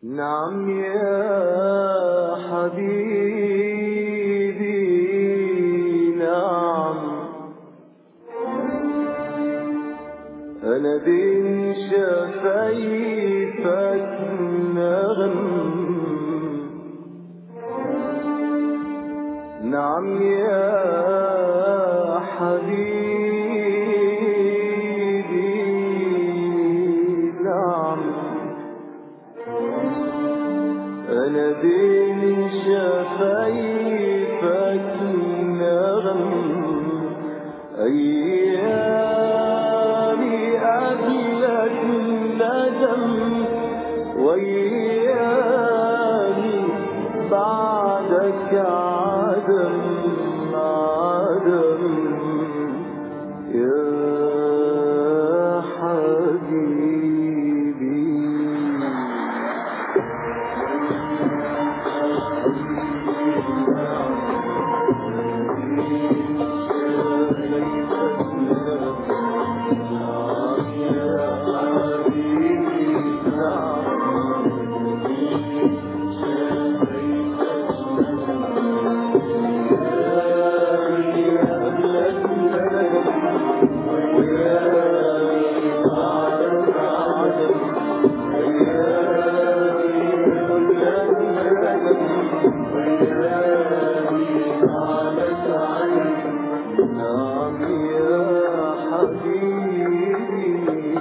نعم يا حبيبي نعم أنا بين شفايفك نغم نعم يا حبيبي نعم أنا بين شفايفك نغم أيامي قبلك ندم وأيامي بعدك عدم عدم يا حبيبي نعم يا حبيبي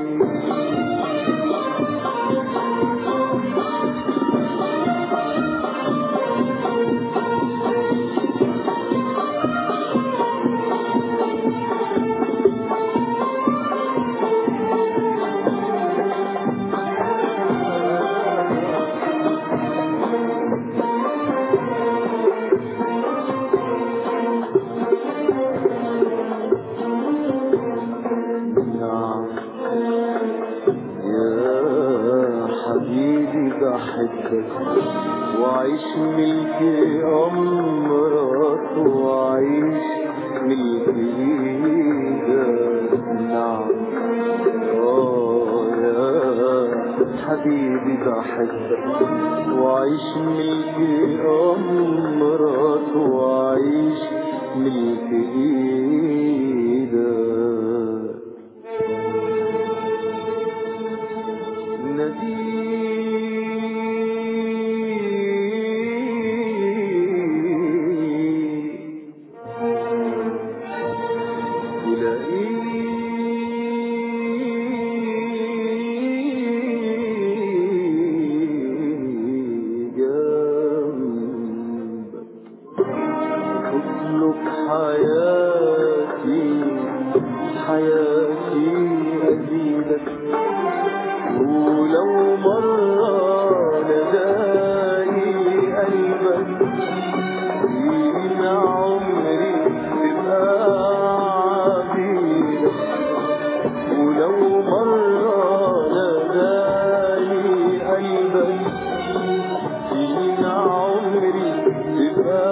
نعم يا حبيبي بحبك وعيش ملكي أمرك وعيش ملكي إيدك نعم آه يا حبيبي بحبك وعيش ملكي أمرك وعيش ملكي إيدك نبي تلاقيني جنبك اطلب حياتي حياتي أزيدك ولو مرة نداني قلبك فين عمري تبقى عبيدك ولو مرة نداني قلبك فين عمري تبقى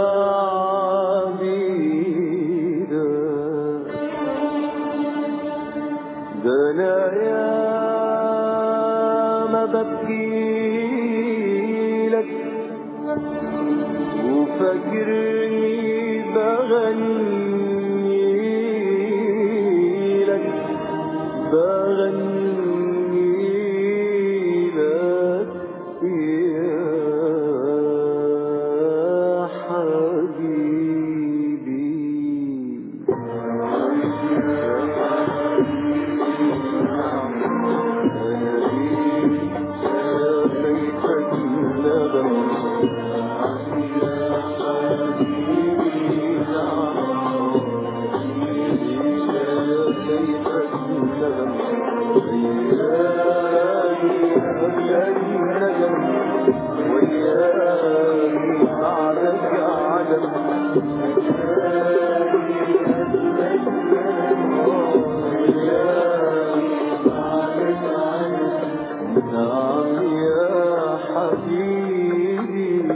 عبيدك ده انا يا ما ببكيلك وفاكرني بغني لك بغني لك يا حبيبي نعم يا حبيبي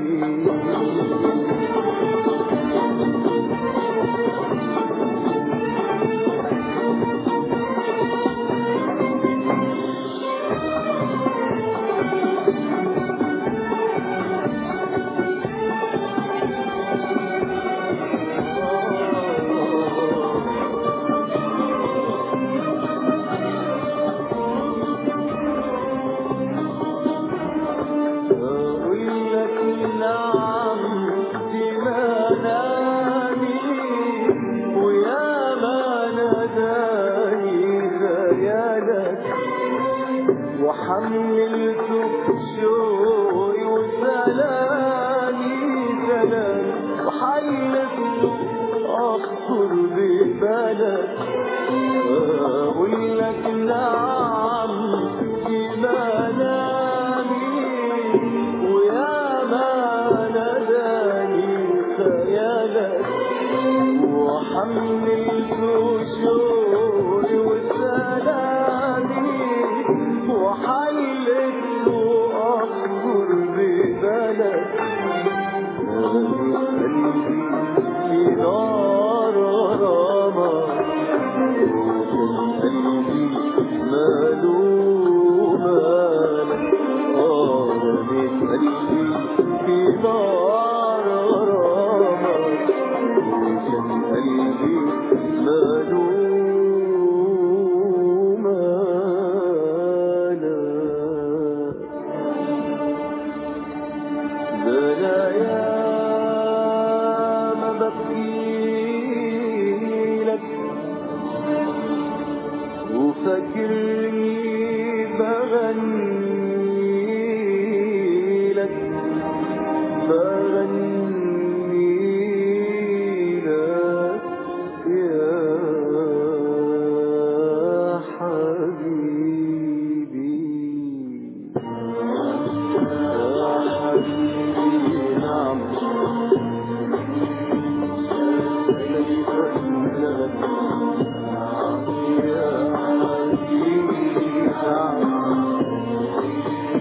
وحملته شوقي وسلامي سلام وحلفته اخطر ببلد اقول لك نعم في منامي ويا ما ناداني خيالك وحملت شوقي وسلامي وحلت أصبر ببلد قلبي في نار رمى قلبي ماله مالك آه قلبي في نار رمى قلبي ماله مالك ده انا ياما ببكيلك وفاكرني بغنيلك بغنيلك يا حبيبي يا حبيبي نعم كيف أنك نعم يا حبيبي نعم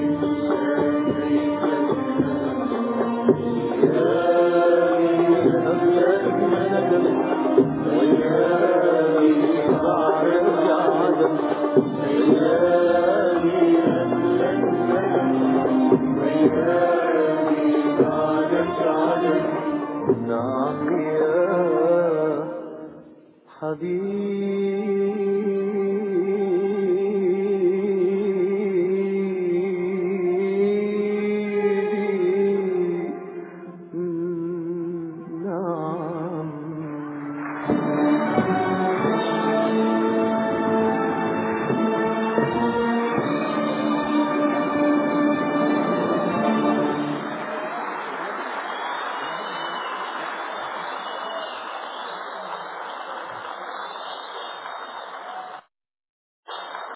نعم يا حبيبي نعم